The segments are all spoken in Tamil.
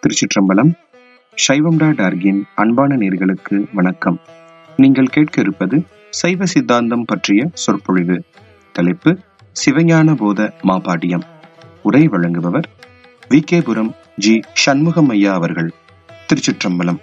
திருச்சிற்றம்பலம் சைவம்டா டார்கின் அன்பான நேர்களுக்கு வணக்கம் நீங்கள் கேட்க இருப்பது சைவ சித்தாந்தம் பற்றிய சொற்பொழிவு தலைப்பு சிவஞான போத மாபாடியம் உரை வழங்குபவர் வி கேபுரம் ஜி சண்முகம் ஐயா அவர்கள் திருச்சிற்றம்பலம்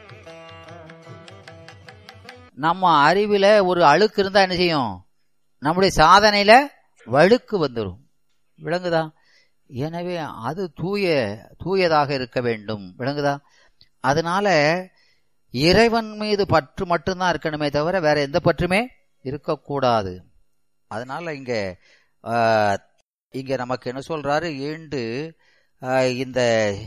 நம்ம அறிவில ஒரு அழுக்கு இருந்தா என்ன செய்யும் நம்முடைய சாதனையில வழுக்கு வந்துடும் விளங்குதா எனவே அது தூய தூயதாக இருக்க வேண்டும் விளங்குதா அதனால இறைவன் மீது பற்று மட்டும்தான் இருக்கணுமே தவிர வேற எந்த பற்றுமே இருக்கக்கூடாது அதனால இங்க ஆஹ், இங்க நமக்கு என்ன சொல்றாரு ஈண்டு ஆஹ், இந்த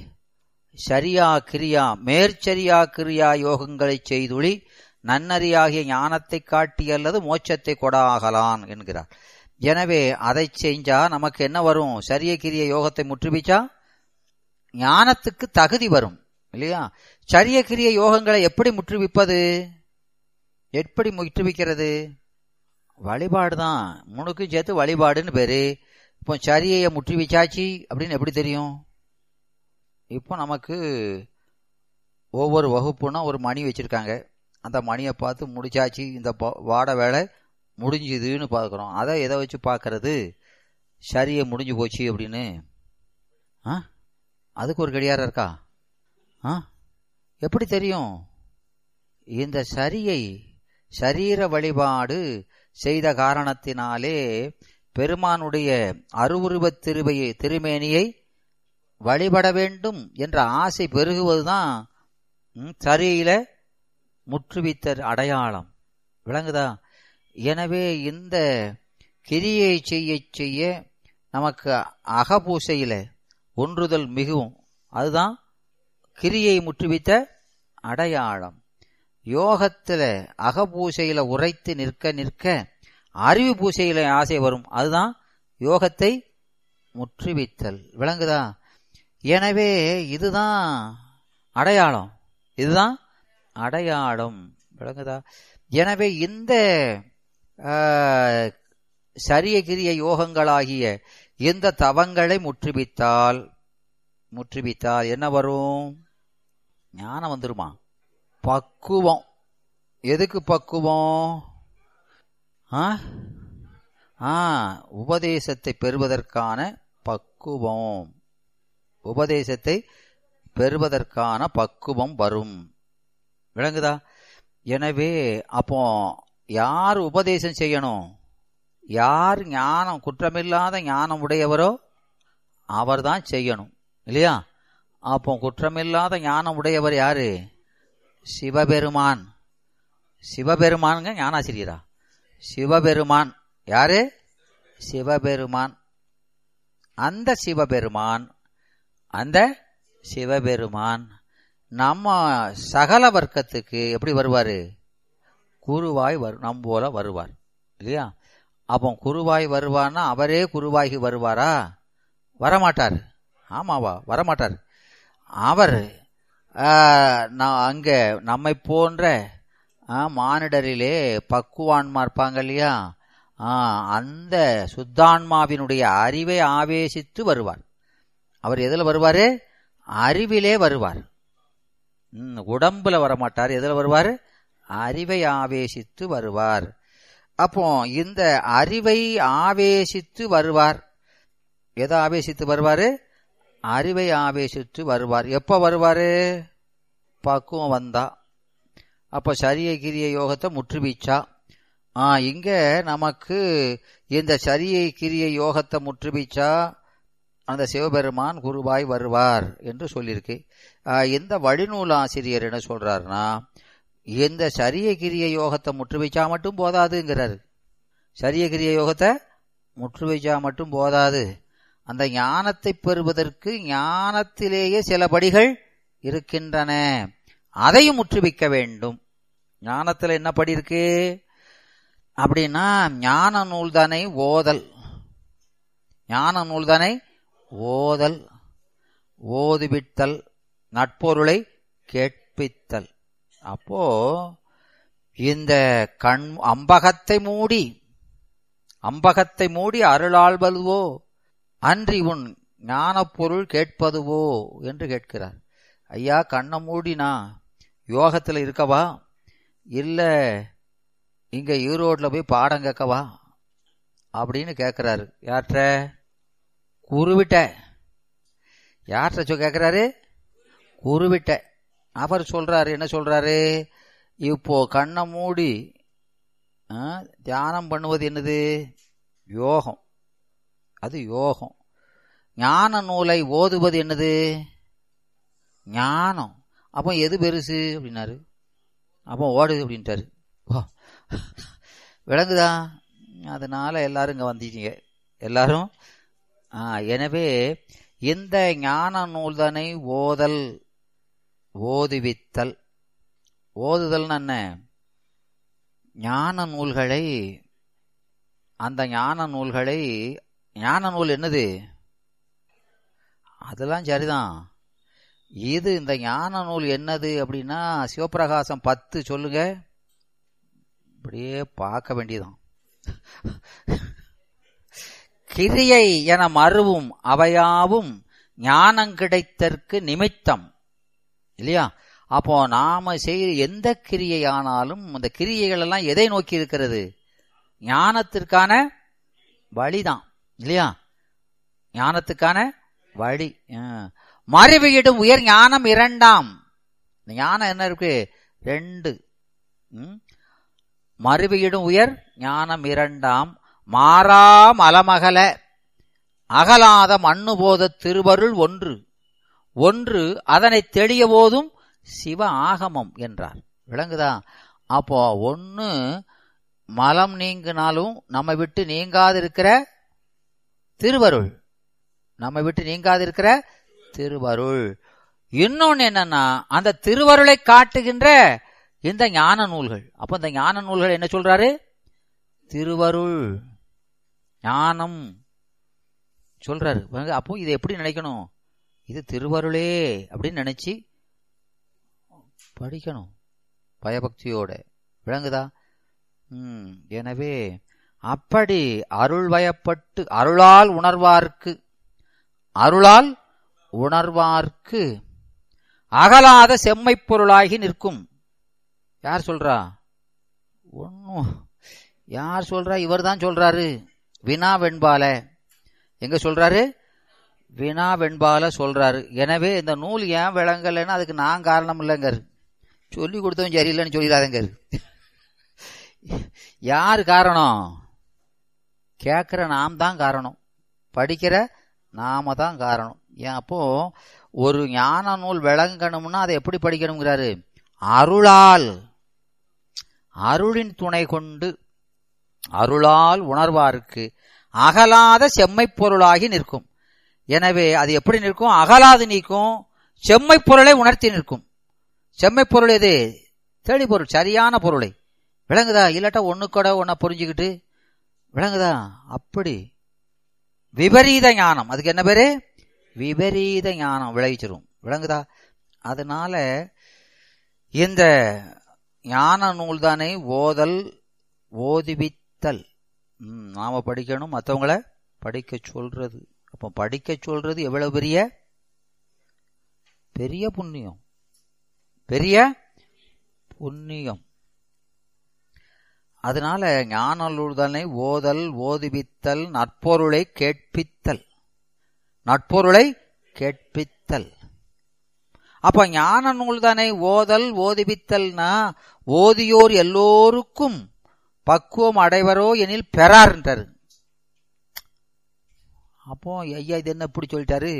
சரியா கிரியா மேற்சரியா கிரியா யோகங்களை செய்துளி நன்னறியாகிய ஞானத்தை காட்டி அல்லது மோட்சத்தை கொடாகலான் என்கிறார் எனவே அதை செஞ்சா நமக்கு என்ன வரும் சரிய கிரிய யோகத்தை முற்றுபிச்சா ஞானத்துக்கு தகுதி வரும் இல்லையா சரிய கிரிய யோகங்களை எப்படி முற்றுவிப்பது எப்படி முற்றுவிக்கிறது வழிபாடு தான் முணுக்கும் சேர்த்து வழிபாடுன்னு பேரு இப்போ சரியைய முற்றுவிச்சாச்சு அப்படின்னு எப்படி தெரியும் இப்போ நமக்கு ஒவ்வொரு வகுப்புனா ஒரு மணி வச்சிருக்காங்க அந்த மணியை பார்த்து முடிச்சாச்சு இந்த ப- வாட வேலை முடிஞ்சுதுன்னு பார்க்குறோம் அதை எதை வச்சு பார்க்கறது சரியை முடிஞ்சு போச்சு அப்படின்னு ஆ அதுக்கு ஒரு கடியாரம் இருக்கா ஆ எப்படி தெரியும் இந்த சரியை சரீர வழிபாடு செய்த காரணத்தினாலே பெருமானுடைய அருவுருவத் திருவையை திருமேனியை வழிபட வேண்டும் என்ற ஆசை பெருகுவதுதான் ம், சரியில முற்றுவித்தர் அடையாளம் விளங்குதா எனவே இந்த கிரியை செய்ய செய்ய நமக்கு அகபூசையில ஒன்றுதல் மிகவும் அதுதான் கிரியை முற்றுவித்த அடையாளம் யோகத்துல அகபூசையில உரைத்து நிற்க நிற்க அறிவு பூசையில ஆசை வரும் அதுதான் யோகத்தை முற்றுவித்தல் விளங்குதா எனவே இதுதான் அடையாளம் இதுதான் அடையாளம் விளங்குதா எனவே இந்த ஆஹ், சரிய கிரிய யோகங்களாகிய இந்த தவங்களை முற்றுவித்தால் முற்றுவித்தால் என்ன வரும் ஞானம் வந்துருமா பக்குவம் எதுக்கு பக்குவம் ஆ ஆ உபதேசத்தை பெறுவதற்கான பக்குவம் உபதேசத்தை பெறுவதற்கான பக்குவம் வரும் விளங்குதா எனவே அப்போ யார் உபதேசம் செய்யணும் யார் ஞானம் குற்றமில்லாத ஞானம் உடையவரோ அவர்தான் செய்யணும் இல்லையா அப்போ குற்றமில்லாத ஞானம் உடையவர் யாரு சிவபெருமான் சிவபெருமானுங்க ஞானாசிரியரா சிவபெருமான் யாரு சிவபெருமான் அந்த சிவபெருமான் அந்த சிவபெருமான் நம்ம சகல வர்க்கத்துக்கு எப்படி வருவாரு குருவாய் வரு நம் போல வருவார் இல்லையா அப்போ குருவாய் வருவார்னா அவரே குருவாகி வருவாரா வரமாட்டார் ஆமாவா வரமாட்டார் அவர் ஆஹ், நான் அங்க நம்மை போன்ற ஆஹ், மானிடரிலே பக்குவான்மா இருப்பாங்க இல்லையா ஆஹ், அந்த சுத்தான்மாவினுடைய அறிவை ஆவேசித்து வருவார் அவர் எதுல வருவாரு அறிவிலே வருவார் ம், உடம்புல வரமாட்டார் எதுல வருவார் அறிவை ஆவேசித்து வருவார் அப்போ இந்த அறிவை ஆவேசித்து வருவார் எதை ஆவேசித்து வருவாரு அறிவை ஆவேசித்து வருவார் எப்ப வருவாரு பக்குவம் வந்தா அப்ப சரிய கிரிய யோகத்தை முற்றுவிச்சா ஆ இங்க நமக்கு இந்த சரியை கிரிய யோகத்தை முற்றுவிச்சா அந்த சிவபெருமான் குருவாய் வருவார் என்று சொல்லியிருக்கு ஆ, இந்த வழிநூல் ஆசிரியர் என்ன சொல்றாருன்னா இந்த சரிய கிரிய யோகத்தை முற்றுவிச்சா மட்டும் போதாதுங்கிறாரு சரிய கிரிய யோகத்தை முற்றுவிச்சா மட்டும் போதாது அந்த ஞானத்தை பெறுவதற்கு ஞானத்திலேயே சில படிகள் இருக்கின்றன அதையும் முற்றுவிக்க வேண்டும் ஞானத்துல என்ன படி இருக்கு அப்படின்னா ஞான நூல்தானை ஓதல் ஞான நூல்தானை ஓதல் ஓதுவித்தல் நட்பொருளை கேட்பித்தல் அப்போ இந்த கண் அம்பகத்தை மூடி அம்பகத்தை மூடி அருளாள்வதுவோ அன்றி உன் ஞானப் பொருள் கேட்பதுவோ என்று கேட்கிறார் ஐயா கண்ணை மூடினா யோகத்துல இருக்கவா இல்ல இங்க ஈரோட்ல போய் பாடம் கேட்கவா அப்படின்னு கேட்கிறாரு யார்கிட்ட குருவிட்ட யார்கிட்ட சொ கேட்கிறாரு குருவிட்ட அவர் சொல்றாரு என்ன சொல்றாரு இப்போ கண்ணை மூடி ஆ, தியானம் பண்ணுவது என்னது யோகம் அது யோகம் ஞான நூலை ஓதுவது என்னது ஞானம் அப்போ எது பெருசு அப்படின்னாரு அப்போ ஓடுது அப்படின்ட்டாரு ஓ விளங்குதா அதனால எல்லாரும் இங்க வந்துட்டீங்க எல்லாரும் ஆ, எனவே இந்த ஞான நூல்தனை ஓதல் ஓதுவித்தல் ஓதுதல்னா என்ன ஞான நூல்களை அந்த ஞான நூல்களை ஞான நூல் என்னது அதெல்லாம் சரிதான் இது இந்த ஞான நூல் என்னது அப்படின்னா சிவபிரகாசம் பத்து சொல்லுங்க அப்படியே பார்க்க வேண்டியதான் கிரியை என மறுவும் அவையாவும் ஞானம் கிடைத்தற்கு நிமித்தம் இல்லையா அப்போ நாம செய்கிற எந்த கிரியை ஆனாலும் அந்த கிரியைகள் எல்லாம் எதை நோக்கி இருக்கிறது ஞானத்திற்கான வழிதான் இல்லையா ஞானத்துக்கான வழி ஆ. மறைவியிடும் உயர் ஞானம் இரண்டாம் இந்த ஞானம் என்ன இருக்கு ரெண்டு ம்? மறுவியிடும் உயர் ஞானம் இரண்டாம் மாறா மலமகல அகலாத மண்ணு போத திருவருள் ஒன்று ஒன்று அதனை தெளிய போதும் சிவ ஆகமம் என்றார் விளங்குதா அப்போ ஒன்னு மலம் நீங்கினாலும் நம்ம விட்டு நீங்காதிருக்கிற திருவருள் நம்ம விட்டு நீங்காதிருக்கிற திருவருள் இன்னொன்னு என்னன்னா அந்த திருவருளை காட்டுகின்ற இந்த ஞான நூல்கள் அப்ப இந்த ஞான நூல்கள் என்ன சொல்றாரு திருவருள் ஞானம் சொல்றாரு பாருங்க, அப்போ இதை எப்படி நினைக்கணும் இது திருவருளே அப்படின்னு நினைச்சு படிக்கணும் பயபக்தியோட விளங்குதா ம் எனவே அப்படி அருள் வயப்பட்டு அருளால் உணர்வார்க்கு அருளால் உணர்வார்க்கு அகலாத செம்மைப் பொருளாகி நிற்கும் யார் சொல்றா ஒன்னும் யார் சொல்றா இவர் தான் சொல்றாரு வினா வெண்பால எங்க சொல்றாரு வினா வெண்பால சொல்றாரு எனவே இந்த நூல் ஏன் விளங்கலைன்னா அதுக்கு நான் காரணம் இல்லைங்காரு சொல்லி கொடுத்தவன் சரியில்லைன்னு சொல்லிடாதங்காரு யார் காரணம் கேட்கிற நாம் தான் காரணம் படிக்கிற நாம தான் காரணம் ஏன் அப்போ ஒரு ஞான நூல் விளங்கணும்னா அதை எப்படி படிக்கணுங்கிறாரு அருளால் அருளின் துணை கொண்டு அருளால் உணர்வாருக்கு அகலாத செம்மைப் பொருளாகி நிற்கும் எனவே அது எப்படி நிற்கும் அகலாது நீக்கும் செம்மைப் பொருளை உணர்த்தி நிற்கும் செம்மைப் பொருள் எது தேடி பொருள் சரியான பொருளை விளங்குதா இல்லாட்டா ஒண்ணு கூட ஒன்ன புரிஞ்சுக்கிட்டு விளங்குதா அப்படி விபரீத ஞானம் அதுக்கு என்ன பேரு விபரீத ஞானம் விளைவிச்சிரும் விளங்குதா அதனால இந்த ஞான நூல்தானே ஓதல் ஓதுவித்தல் ம், நாம படிக்கணும் மற்றவங்கள படிக்க சொல்றது அப்போ படிக்க சொல்றது எவ்வளவு பெரிய பெரிய புண்ணியம் பெரிய புண்ணியம் அதனால ஞான நூல்தனை ஓதல் ஓதுவித்தல் நற்பொருளை கேட்பித்தல் நற்பொருளை கேட்பித்தல் அப்ப ஞான நூல்தனை ஓதல் ஓதுவித்தல்னா ஓதியோர் எல்லோருக்கும் பக்குவம் அடைவரோ எனில் பெறார்ன்றாரு அப்போ ஐயா இது என்ன இப்படி சொல்லிட்டாரு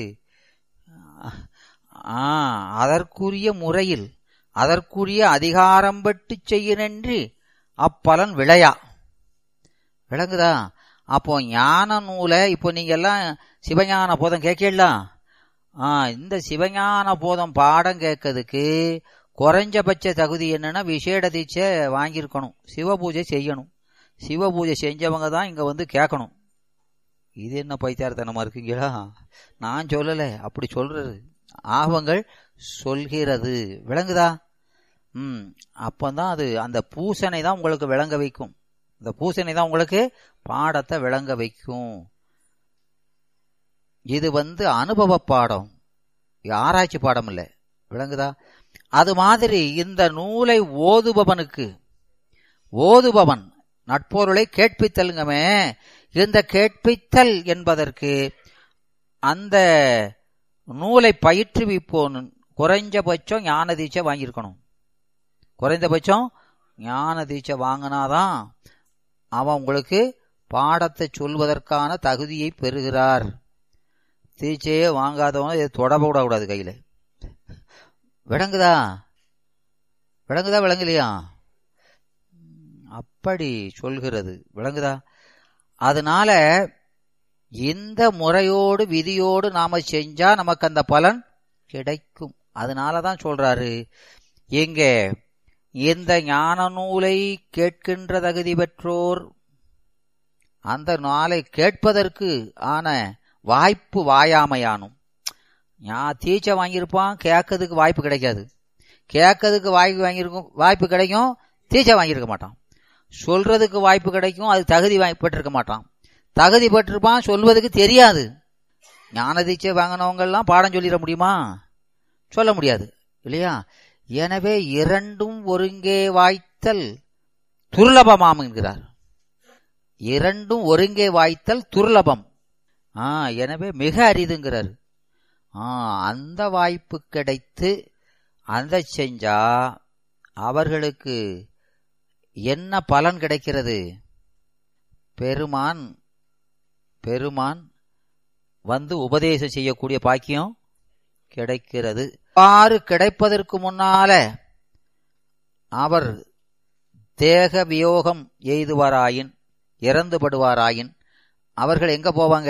ஆ அதற்குரிய முறையில் அதற்குரிய அதிகாரம் பட்டு செய்யனன்றி அப்பலன் விளையா விளங்குதா அப்போ ஞான நூலை இப்போ நீங்க எல்லாம் சிவஞான போதம் கேட்கலாம் ஆ இந்த சிவஞான போதம் பாடம் கேட்கறதுக்கு குறைஞ்சபட்ச தகுதி என்னன்னா விசேட தீட்சை வாங்கியிருக்கணும் சிவபூஜை செய்யணும் சிவபூஜை செஞ்சவங்க தான் இங்க வந்து கேட்கணும் இது என்ன பைத்தியாரத்தனமா இருக்குங்களா நான் சொல்லல அப்படி சொல்றது ஆகவங்கள் சொல்கிறது விளங்குதா ம் அப்பந்தான் அது அந்த பூசனை தான் உங்களுக்கு விளங்க வைக்கும் இந்த பூசனை தான் உங்களுக்கு பாடத்தை விளங்க வைக்கும் இது வந்து அனுபவ பாடம் இது ஆராய்ச்சி பாடம் இல்லை விளங்குதா அது மாதிரி இந்த நூலை ஓதுபவனுக்கு ஓதுபவன் நட்பொருளை கேட்பித்தலுங்கமே இந்த கேட்பித்தல் என்பதற்கு அந்த நூலை பயிற்றுவிப்போன் குறைஞ்சபட்சம் ஞான தீட்சை வாங்கியிருக்கணும் குறைந்தபட்சம் ஞான தீட்சை வாங்கினாதான் அவன் உங்களுக்கு பாடத்தை சொல்வதற்கான தகுதியை பெறுகிறார் தீட்சையே வாங்காதவன இதை தொடப்ப விடக்கூடாது கையில விளங்குதா விளங்குதா விளங்கலையா அப்படி சொல்கிறது விளங்குதா அதனால இந்த முறையோடு விதியோடு நாம செஞ்சா நமக்கு அந்த பலன் கிடைக்கும் அதனாலதான் சொல்றாரு எங்க இந்த ஞான நூலை கேட்கின்ற தகுதி பெற்றோர் அந்த நாளை கேட்பதற்கு ஆன வாய்ப்பு வாயாமையானும் நான் தீச்சை வாங்கியிருப்பான் கேட்கறதுக்கு வாய்ப்பு கிடைக்காது கேட்கறதுக்கு வாய்ப்பு வாங்கியிருக்கும் வாய்ப்பு கிடைக்கும் தீச்சை வாங்கியிருக்க மாட்டான் சொல்றதுக்கு வாய்ப்பு கிடைக்கும் அது தகுதி பெற்றிருக்க மாட்டான் தகுதி பெற்றிருப்பான் சொல்வதுக்கு தெரியாது ஞான தீட்சை வாங்கினவங்க எல்லாம் பாடம் சொல்லிட முடியுமா சொல்ல முடியாது இல்லையா எனவே இரண்டும் ஒருங்கே வாய்த்தல் துர்லபமாம் என்கிறார் இரண்டும் ஒருங்கே வாய்த்தல் துர்லபம் ஆ எனவே மிக அரிதுங்கிறார் ஆ அந்த வாய்ப்பு கிடைத்து அந்த செஞ்சா அவர்களுக்கு என்ன பலன் கிடைக்கிறது பெருமான் பெருமான் வந்து உபதேசம் செய்யக்கூடிய பாக்கியம் கிடைக்கிறது ஆறு கிடைப்பதற்கு முன்னால அவர் தேக வியோகம் எய்துவாராயின் இறந்துபடுவாராயின் அவர்கள் எங்க போவாங்க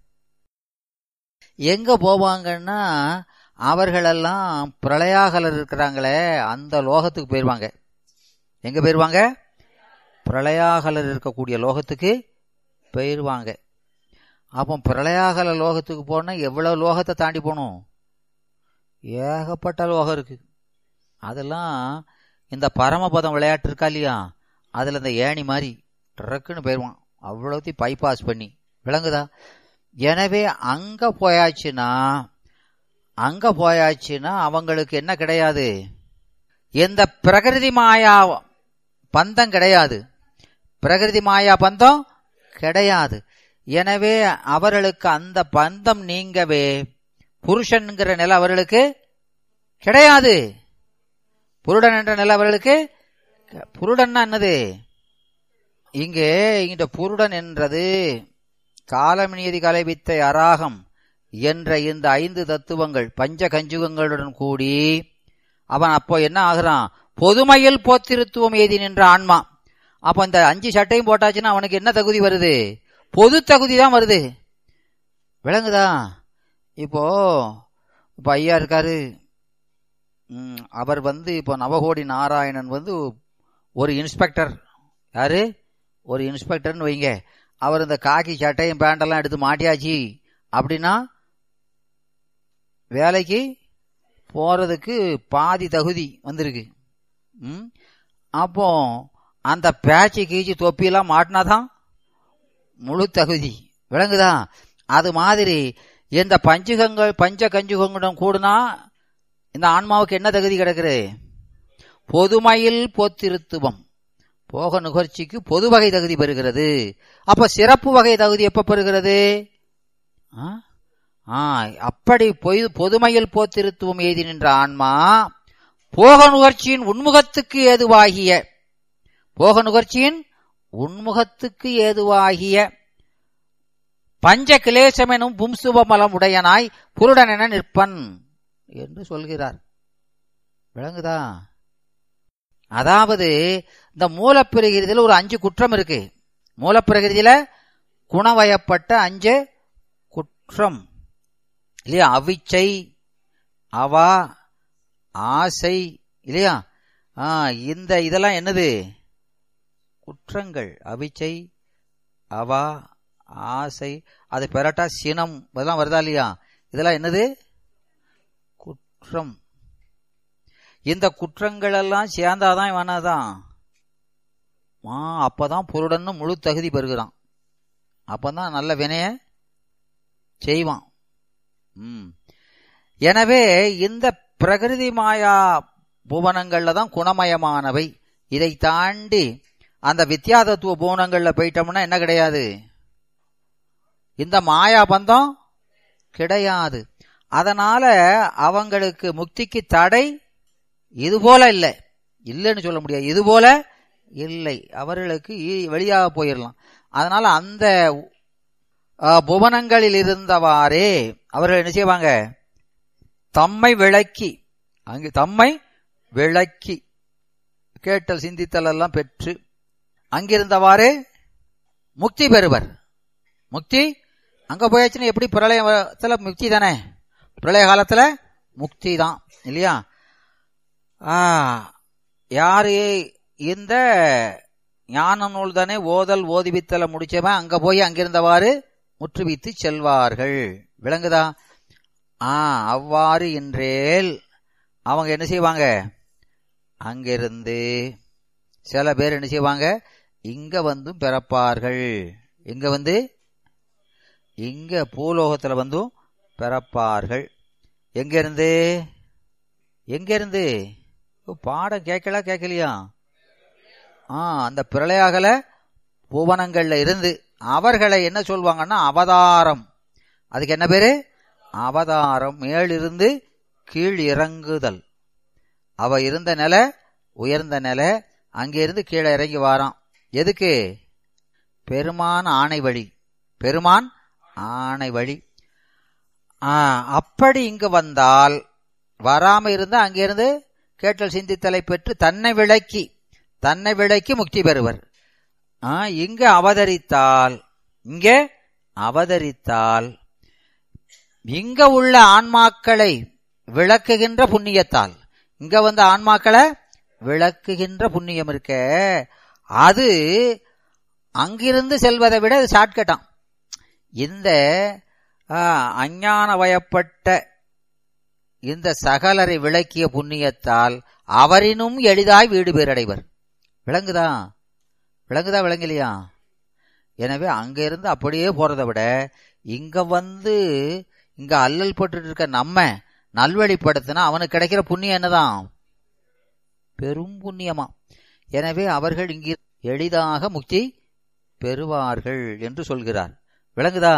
எங்க போவாங்கன்னா அவர்களெல்லாம் பிரளயாகலர் இருக்கிறாங்களே அந்த லோகத்துக்கு போயிருவாங்க எங்க போயிருவாங்க பிரளயாகலர் இருக்கக்கூடிய லோகத்துக்கு போயிருவாங்க அப்போ பிரளயாகல லோகத்துக்கு போனா எவ்வளவு லோகத்தை தாண்டி போகணும் ஏகப்பட்ட லோகம் இருக்கு அதெல்லாம் இந்த பரமபதம் விளையாட்டு இருக்கா இல்லையா அதுல இந்த ஏணி மாதிரி ட்ரக்குன்னு போயிடுவான் அவ்வளோத்தையும் பைபாஸ் பண்ணி விளங்குதா எனவே அங்க போயாச்சுன்னா அங்க போயாச்சுன்னா அவங்களுக்கு என்ன கிடையாது எந்த பிரகிருதி மாயா பந்தம் கிடையாது பிரகிருதி மாயா பந்தம் கிடையாது எனவே அவர்களுக்கு அந்த பந்தம் நீங்கவே புருஷன்கிற நிலை அவர்களுக்கு கிடையாது புருடன் என்ற நிலை அவர்களுக்கு புருடன்னா என்னது இங்கே இந்த புருடன் என்றது காலமினியதி கலைவித்தை அராகம் என்ற இந்த ஐந்து தத்துவங்கள் பஞ்ச கஞ்சுகங்களுடன் கூடி அவன் அப்போ என்ன ஆகுறான் பொதுமையில் போத்திருத்துவம் ஏதி நின்ற ஆன்மா அப்ப இந்த அஞ்சு சட்டையும் போட்டாச்சுன்னா அவனுக்கு என்ன தகுதி வருது பொது தகுதி தான் வருது விளங்குதா இப்போ இப்போ ஐயா இருக்காரு அவர் வந்து இப்போ நவகோடி நாராயணன் வந்து ஒரு இன்ஸ்பெக்டர் யாரு ஒரு இன்ஸ்பெக்டர்னு வைங்க அவர் இந்த காக்கி சட்டையும் பேண்டெல்லாம் எடுத்து மாட்டியாச்சு அப்படின்னா வேலைக்கு போறதுக்கு பாதி தகுதி வந்திருக்கு ம் அப்போ அந்த பேச்சு கீச்சு தொப்பியெல்லாம் மாட்டினாதான் முழு தகுதி விளங்குதா அது மாதிரி இந்த பஞ்சுகங்கள் பஞ்ச கஞ்சுகங்களுடன் கூடுனா இந்த ஆன்மாவுக்கு என்ன தகுதி கிடக்குது பொதுமையில் போத்திருத்துவம் போக நுகர்ச்சிக்கு பொது வகை தகுதி பெறுகிறது அப்ப சிறப்பு வகை தகுதி எப்ப பெறுகிறது அப்படி பொய் பொதுமையில் போத்திருத்துவம் எய்தி நின்ற ஆன்மா போக நுகர்ச்சியின் உன்முகத்துக்கு ஏதுவாகிய போக நுகர்ச்சியின் உன்முகத்துக்கு ஏதுவாகிய பஞ்ச கிளேசம் எனும் பும்சுபமலம் உடையனாய் புருடன் என நிற்பன் என்று சொல்கிறார் விளங்குதா அதாவது இந்த மூலப்பிரகிருதியில் ஒரு அஞ்சு குற்றம் இருக்கு மூலப்பிரகிருதியில குணவயப்பட்ட அஞ்சு குற்றம் இல்லையா அவிச்சை அவா ஆசை இல்லையா ஆ இந்த இதெல்லாம் என்னது குற்றங்கள் அவிச்சை அவா ஆசை அது பெறட்டா சினம் இதெல்லாம் வருதா இல்லையா இதெல்லாம் என்னது குற்றம் இந்த குற்றங்கள் எல்லாம் சேர்ந்தாதான் இவனாதான் ஆ அப்பதான் புருடன்னு முழு தகுதி பெறுகிறான் அப்பதான் நல்ல வினைய செய்வான் ம் எனவே இந்த பிரகிருதி மாயா புவனங்கள்ல தான் குணமயமானவை இதை தாண்டி அந்த வித்யா தத்துவ புவனங்கள்ல போயிட்டோம்னா என்ன கிடையாது இந்த மாயா பந்தம் கிடையாது அதனால அவங்களுக்கு முக்திக்கு தடை இது போல இல்லை இல்லைன்னு சொல்ல முடியாது இது போல இல்லை அவர்களுக்கு ஈ- வெளியாக போயிடலாம் அதனால அந்த அஹ், புவனங்களில் இருந்தவாறே அவர்கள் என்ன செய்வாங்க தம்மை விளக்கி அங்கு தம்மை விளக்கி கேட்டல் சிந்தித்தல் எல்லாம் பெற்று அங்கிருந்தவாறே முக்தி பெறுவர் முக்தி அங்க போயாச்சுன்னா எப்படி பிரளயத்துல முக்தி தானே பிரளய காலத்துல முக்தி தான் இல்லையா ஆ, யாரு இந்த ஞான நூல் தானே ஓதல் ஓதிவித்தல முடிச்சவன் அங்க போய் அங்கிருந்தவாறு முற்றுவித்து செல்வார்கள் விளங்குதா ஆ அவ்வாறு என்றேல் அவங்க என்ன செய்வாங்க அங்கிருந்து சில பேர் என்ன செய்வாங்க இங்க வந்தும் பிறப்பார்கள் இங்க வந்து இங்க பூலோகத்துல வந்தும் பிறப்பார்கள் எங்க இருந்து எங்க இருந்து ஓ, பாடம் கேட்கல கேட்கலையா ஆ அந்த பிரளயாகல புவனங்கள்ல இருந்து அவர்களை என்ன சொல்வாங்கன்னா அவதாரம் அதுக்கு என்ன பேரு அவதாரம் மேலிருந்து கீழ் இறங்குதல் அவ இருந்த நிலை உயர்ந்த நிலை அங்கிருந்து கீழே இறங்கி வாரான் எதுக்கு பெருமான் ஆணை வழி பெருமான் ஆணை வழி ஆ, அப்படி இங்கு வந்தால் வராம இருந்தா அங்கிருந்து கேட்டல் சிந்தித்தலை பெற்று தன்னை விளக்கி தன்னை விளக்கி முக்தி பெறுவர் ஆ, இங்க அவதரித்தால் இங்கே அவதரித்தால் இங்க உள்ள ஆன்மாக்களை விளக்குகின்ற புண்ணியத்தால் இங்க வந்த ஆன்மாக்களை விளக்குகின்ற புண்ணியம் இருக்க அது அங்கிருந்து செல்வதை விட அது ஷார்ட்கட்டாம் இந்த ஆ, அஞ்ஞான வயப்பட்ட இந்த சகலரை விளக்கிய புண்ணியத்தால் அவரினும் எளிதாய் வீடு பேரடைவர் விளங்குதா விளங்குதா விளங்கலையா எனவே அங்க இருந்து அப்படியே போறதை விட இங்க வந்து இங்க அல்லல் பட்டு இருக்க நம்ம நல்வழிப்படுத்தினா அவனுக்கு கிடைக்கிற புண்ணியம் என்னதான் பெரும் புண்ணியமா எனவே அவர்கள் இங்கு எளிதாக முக்தி பெறுவார்கள் என்று சொல்கிறார் விளங்குதா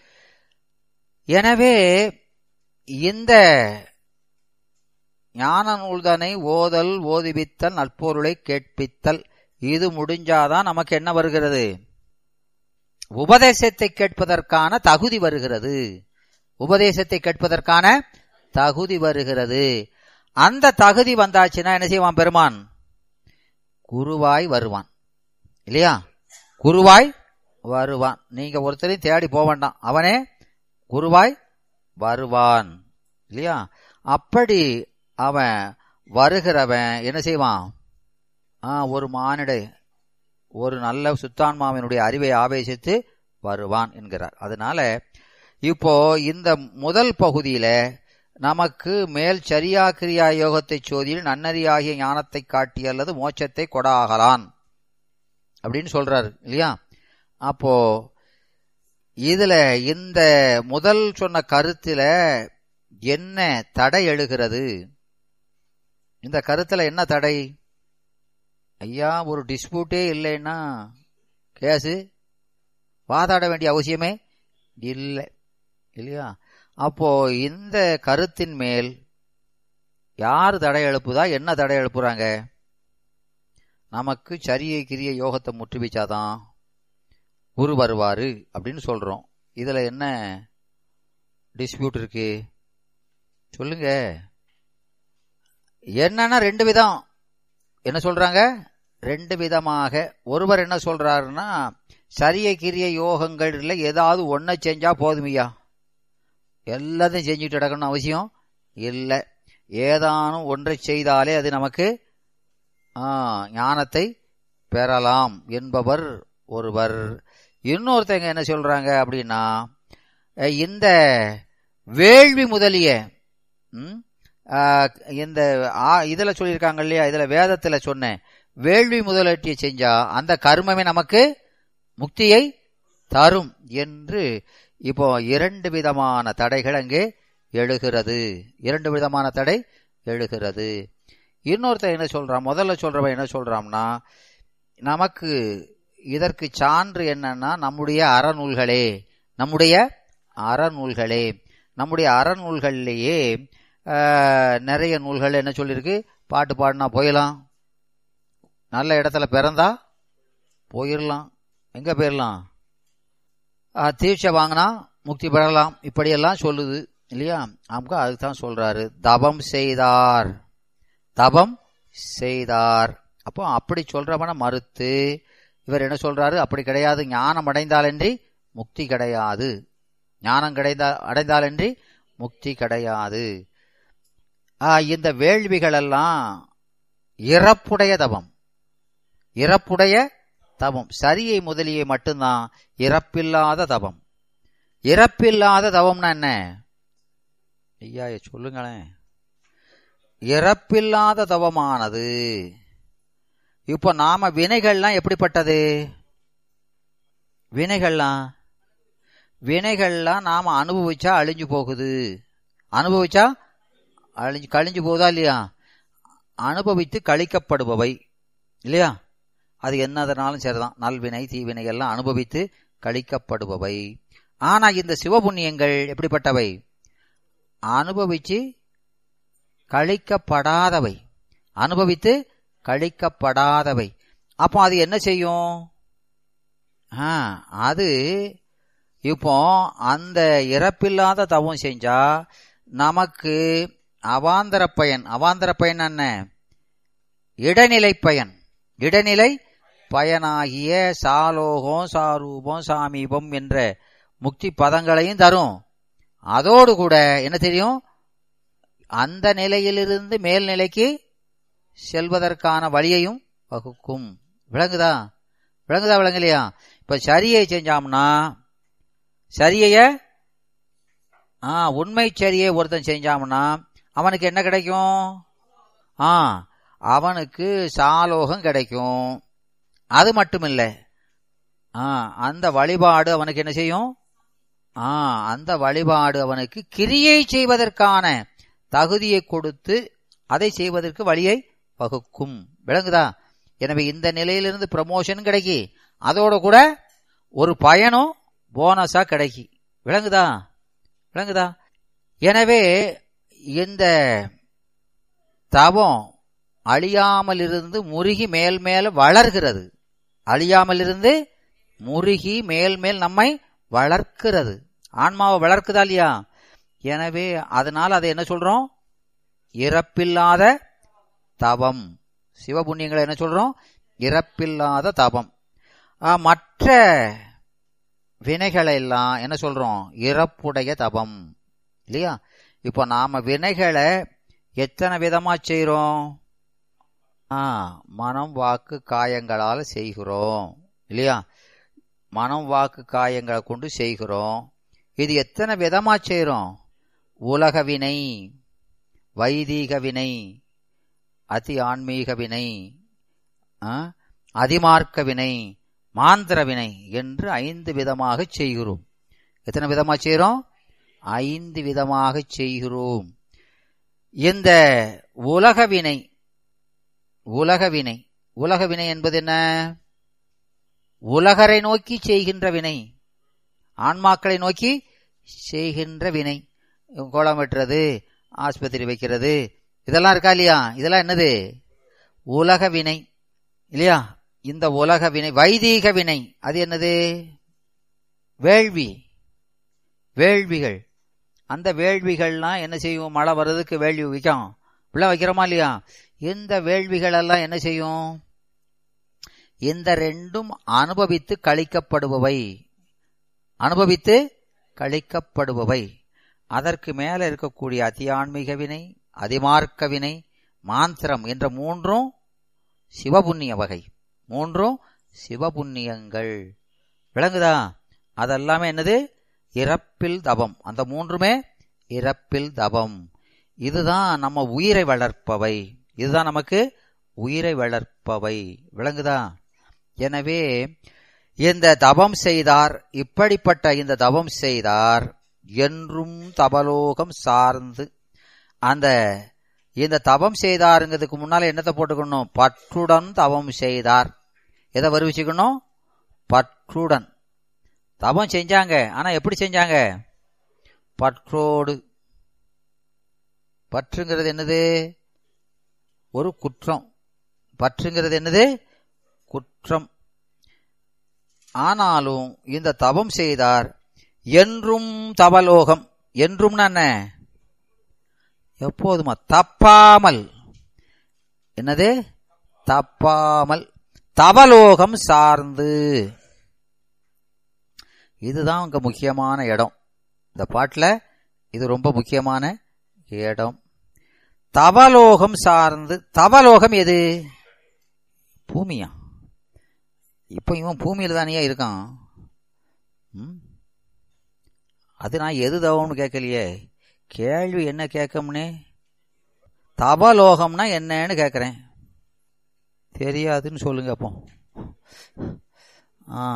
எனவே இந்த ஞான நூல்தனை ஓதல் ஓதுவித்தல் நற்பொருளை கேட்பித்தல் இது முடிஞ்சாதான் நமக்கு என்ன வருகிறது உபதேசத்தை கேட்பதற்கான தகுதி வருகிறது உபதேசத்தை கேட்பதற்கான தகுதி வருகிறது அந்த தகுதி வந்தாச்சுன்னா என்ன செய்வான் பெருமான் குருவாய் வருவான் இல்லையா குருவாய் வருவான் நீங்க ஒருத்தரையும் தேடி போக வேண்டாம் அவனே குருவாய் வருவான் இல்லையா அப்படி அவன் வருகிறவன் என்ன செய்வான் ஆ, ஒரு மானிட ஒரு நல்ல சுத்தான்மாவினுடைய அறிவை ஆவேசித்து வருவான் என்கிறார் அதனால இப்போ இந்த முதல் பகுதியில நமக்கு மேல் சரியா கிரியா யோகத்தை சோதியில் நன்னறியாகிய ஞானத்தை காட்டி அல்லது மோட்சத்தை கொடாகலான் அப்படின்னு சொல்றாரு இல்லையா அப்போ இதுல இந்த முதல் சொன்ன கருத்துல என்ன தடை எழுகிறது இந்த கருத்துல என்ன தடை ஐயா ஒரு டிஸ்பியூட்டே இல்லைன்னா கேஸு வாதாட வேண்டிய அவசியமே இல்லை இல்லையா அப்போ இந்த கருத்தின் மேல் யார் தடை எழுப்புதா என்ன தடை எழுப்புறாங்க நமக்கு சரியை கிரிய யோகத்தை முற்றுவிச்சாதான் குரு வருவாரு அப்படின்னு சொல்றோம் இதுல என்ன டிஸ்பியூட் இருக்கு சொல்லுங்க என்னன்னா ரெண்டு விதம் என்ன சொல்றாங்க ரெண்டு விதமாக ஒருவர் என்ன சொல்றாருன்னா சரிய கிரிய யோகங்கள்ல ஏதாவது ஒன்றை செஞ்சா போதுமையா எல்லாத்தையும் செஞ்சுட்டு கிடக்கணும் அவசியம் இல்லை ஏதானும் ஒன்றை செய்தாலே அது நமக்கு ஆ, ஞானத்தை பெறலாம் என்பவர் ஒருவர் இன்னொருத்தங்க என்ன சொல்றாங்க அப்படின்னா அஹ், இந்த வேள்வி முதலிய ம், ஆ, இந்த ஆ- இதுல சொல்லியிருக்காங்க இல்லையா இதுல வேதத்துல சொன்னேன் வேள்வி முதலீட்டிய செஞ்சா அந்த கர்மமே நமக்கு முக்தியை தரும் என்று இப்போ இரண்டு விதமான தடைகள் அங்கே எழுகிறது இரண்டு விதமான தடை எழுகிறது இன்னொருத்தர் என்ன சொல்றான் முதல்ல சொல்றவன் என்ன சொல்றான்னா நமக்கு இதற்கு சான்று என்னன்னா நம்முடைய அறநூல்களே நம்முடைய அறநூல்களே நம்முடைய அறநூல்கள்லேயே ஆஹ், நிறைய நூல்கள் என்ன சொல்லியிருக்கு பாட்டு பாடினா போயிடலாம் நல்ல இடத்துல பிறந்தா போயிடலாம் எங்க போயிடலாம் ஆஹ், தீட்சை வாங்கினா முக்தி பெறலாம் இப்படியெல்லாம் சொல்லுது இல்லையா நமக்கு அதுக்கு தான் சொல்றாரு தபம் செய்தார் தபம் செய்தார் அப்போ அப்படி சொல்றவன மறுத்து இவர் என்ன சொல்றாரு அப்படி கிடையாது ஞானம் அடைந்தாலன்றி முக்தி கிடையாது ஞானம் கிடைந்தா அடைந்தாலன்றி முக்தி கிடையாது ஆ, இந்த வேள்விகள் எல்லாம் இறப்புடைய தபம் இறப்புடைய தபம் சரியை முதலியை மட்டும்தான் இறப்பில்லாத தபம் இறப்பில்லாத தவம்னா என்ன ஐயா சொல்லுங்களேன் இறப்பில்லாத தவமானது இப்போ நாம வினைகள்லாம் எப்படிப்பட்டது வினைகள்லாம் வினைகள்லாம் நாம அனுபவிச்சா அழிஞ்சு போகுது அனுபவிச்சா அழிஞ்சு கழிஞ்சு போகுதா இல்லையா அனுபவித்து கழிக்கப்படுபவை இல்லையா அது என்னதனாலும் சரிதான் நல்வினை தீவினை எல்லாம் அனுபவித்து கழிக்கப்படுபவை ஆனா இந்த சிவபுண்ணியங்கள் எப்படிப்பட்டவை அனுபவிச்சு கழிக்கப்படாதவை அனுபவித்து கழிக்கப்படாதவை அப்போ அது என்ன செய்யும் ஆ, அது இப்போ அந்த இறப்பில்லாத தவம் செஞ்சா நமக்கு அவாந்தர பயன் அவாந்தர பயன் என்ன இடைநிலை பயன் இடைநிலை பயனாகிய சாலோகம் சாரூபம் சாமீபம் என்ற முக்தி பதங்களையும் தரும் அதோடு கூட என்ன தெரியும் அந்த நிலையிலிருந்து மேல்நிலைக்கு செல்வதற்கான வழியையும் வகுக்கும் விளங்குதா விளங்குதா விளங்கலையா இப்ப சரியை செஞ்சோம்னா சரியைய ஆ உண்மை சரியை ஒருத்தன் செஞ்சாம்னா அவனுக்கு என்ன கிடைக்கும் ஆ அவனுக்கு சாலோகம் கிடைக்கும் அது மட்டும் இல்ல ஆ அந்த வழிபாடு அவனுக்கு என்ன செய்யும் ஆ அந்த வழிபாடு அவனுக்கு கிரியை செய்வதற்கான தகுதியை கொடுத்து அதை செய்வதற்கு வழியை வகுக்கும் விளங்குதா எனவே இந்த நிலையிலிருந்து ப்ரமோஷன் கிடைக்கி அதோட கூட ஒரு பயனும் போனஸா கிடைக்கி விளங்குதா விளங்குதா எனவே இந்த தவம் அழியாமல் இருந்து முருகி மேல் மேல வளர்கிறது அழியாமல் இருந்து முருகி மேல் மேல் நம்மை வளர்க்கிறது ஆன்மாவை வளர்க்குதா இல்லையா எனவே அதனால அதை என்ன சொல்றோம் இறப்பில்லாத தவம் சிவபுண்ணியங்களை என்ன சொல்றோம் இறப்பில்லாத தவம் ஆ, மற்ற வினைகளை எல்லாம் என்ன சொல்றோம் இறப்புடைய தபம் இல்லையா இப்போ நாம வினைகளை எத்தனை விதமா செய்றோம் ஆ மனம் வாக்கு காயங்களால செய்கிறோம் இல்லையா மனம் வாக்கு காயங்களை கொண்டு செய்கிறோம் இது எத்தனை விதமா செய்றோம் உலக வினை வைதீக வினை அதி ஆன்மீக வினை ஆ, அதிமார்க்க வினை மாந்திர வினை என்று ஐந்து விதமாக செய்கிறோம் எத்தனை விதமா செய்கிறோம் ஐந்து விதமாக செய்கிறோம் இந்த உலக வினை உலக வினை உலக வினை என்பது என்ன உலகரை நோக்கி செய்கின்ற வினை ஆன்மாக்களை நோக்கி செய்கின்ற வினை கோலம் வெட்டுறது ஆஸ்பத்திரி வைக்கிறது இதெல்லாம் இருக்கா இல்லையா இதெல்லாம் என்னது உலக வினை இல்லையா இந்த உலக வினை வைதீக வினை அது என்னது வேள்வி வேள்விகள் அந்த வேள்விகள்லாம் என்ன செய்யும் மழை வர்றதுக்கு வேள்வி வைக்கும் பிள்ளை வைக்கிறோமா இல்லையா இந்த வேள்விகள் எல்லாம் என்ன செய்யும் இந்த ரெண்டும் அனுபவித்து கழிக்கப்படுபவை அனுபவித்து கழிக்கப்படுபவை அதற்கு மேல இருக்கக்கூடிய அதியான்மீக வினை அதிமார்க்க வினை மாந்திரம் என்ற மூன்றும் சிவபுண்ணிய வகை மூன்றும் சிவபுண்ணியங்கள் விளங்குதா அதெல்லாமே என்னது இறப்பில் தபம் அந்த மூன்றுமே இறப்பில் தபம் இதுதான் நம்ம உயிரை வளர்ப்பவை இதுதான் நமக்கு உயிரை வளர்ப்பவை விளங்குதா எனவே இந்த தபம் செய்தார் இப்படிப்பட்ட இந்த தபம் செய்தார் என்றும் தபலோகம் சார்ந்து அந்த இந்த தவம் செய்தாருங்கிறதுக்கு முன்னால என்னத்தை போட்டுக்கணும் பற்றுடன் தவம் செய்தார் எதை வருவிச்சுக்கணும் பற்றுடன் தவம் செஞ்சாங்க ஆனா எப்படி செஞ்சாங்க பற்றோடு பற்றுங்கிறது என்னது ஒரு குற்றம் பற்றுங்கிறது என்னது குற்றம் ஆனாலும் இந்த தவம் செய்தார் என்றும் தவலோகம் என்றும் என்ன எப்போதுமா தப்பாமல் என்னது தப்பாமல் தவலோகம் சார்ந்து இதுதான் அங்க முக்கியமான இடம் இந்த பாட்டுல இது ரொம்ப முக்கியமான இடம் தவலோகம் சார்ந்து தவலோகம் எது பூமியா இப்போ இவன் பூமியில தானே இருக்கான் ம்? அது நான் எது தவம்னு கேட்கலையே கேள்வி என்ன கேட்கம்னே தவலோகம்னா என்னன்னு கேட்குறேன் தெரியாதுன்னு சொல்லுங்க அப்போ ஆ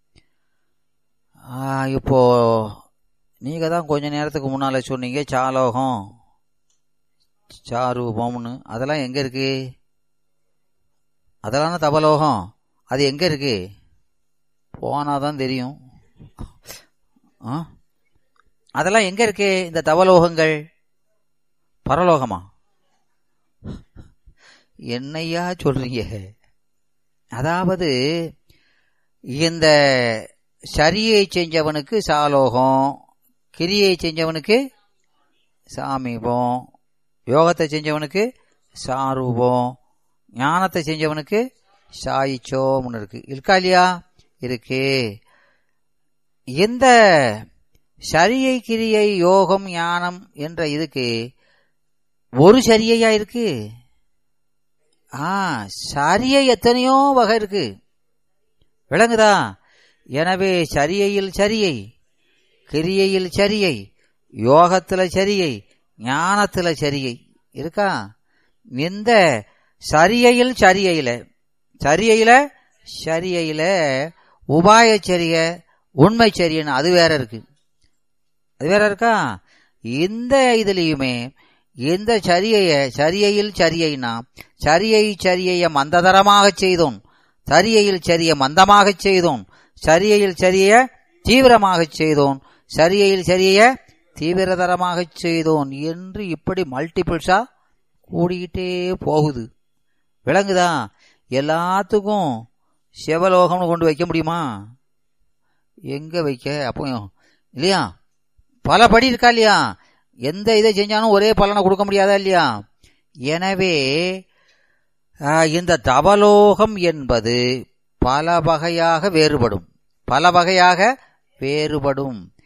ஆ, இப்போ நீங்க தான் கொஞ்ச நேரத்துக்கு முன்னால சொன்னீங்க சாலோகம் சாரூபம்னு அதெல்லாம் எங்க இருக்கு அதெல்லாம் தபலோகம் அது எங்க இருக்கு போனாதான் தெரியும் ஆ? அதெல்லாம் எங்க இருக்கு இந்த தவலோகங்கள் பரலோகமா என்னையா சொல்றீங்க அதாவது இந்த சரியை செஞ்சவனுக்கு சாலோகம் கிரியை செஞ்சவனுக்கு சாமீபம் யோகத்தை செஞ்சவனுக்கு சாரூபம் ஞானத்தை செஞ்சவனுக்கு சாயிச்சோம்னு இருக்கு இருக்கா இல்லையா இருக்கு இந்த சரியை கிரியை யோகம் ஞானம் என்ற இதுக்கு ஒரு சரியையா இருக்கு ஆ சரியை எத்தனையோ வகை இருக்கு விளங்குதா எனவே சரியையில் சரியை கிரியையில் சரியை யோகத்துல சரியை ஞானத்துல சரியை இருக்கா இந்த சரியையில் சரியையில சரியையில சரியையில உபாய சரிய உண்மை சரியன்னு அது வேற இருக்கு அது வேற இருக்கா இந்த இதுலயுமே இந்த சரியைய சரியையில் சரியைனா சரியை சரியைய மந்ததரமாக செய்தோம் சரியையில் சரிய மந்தமாக செய்தோம் சரியையில் சரிய தீவிரமாக செய்தோம் சரியையில் சரிய தீவிரதரமாக செய்தோம் என்று இப்படி மல்டிபிள்ஸா கூடிக்கிட்டே போகுது விளங்குதா எல்லாத்துக்கும் சிவலோகம்னு கொண்டு வைக்க முடியுமா எங்க வைக்க அப்போ இல்லையா பல படி இருக்கா இல்லையா எந்த இதை செஞ்சாலும் ஒரே பலனை கொடுக்க முடியாதா இல்லையா எனவே ஆஹ், இந்த தவலோகம் என்பது பல வகையாக வேறுபடும் பல வகையாக வேறுபடும்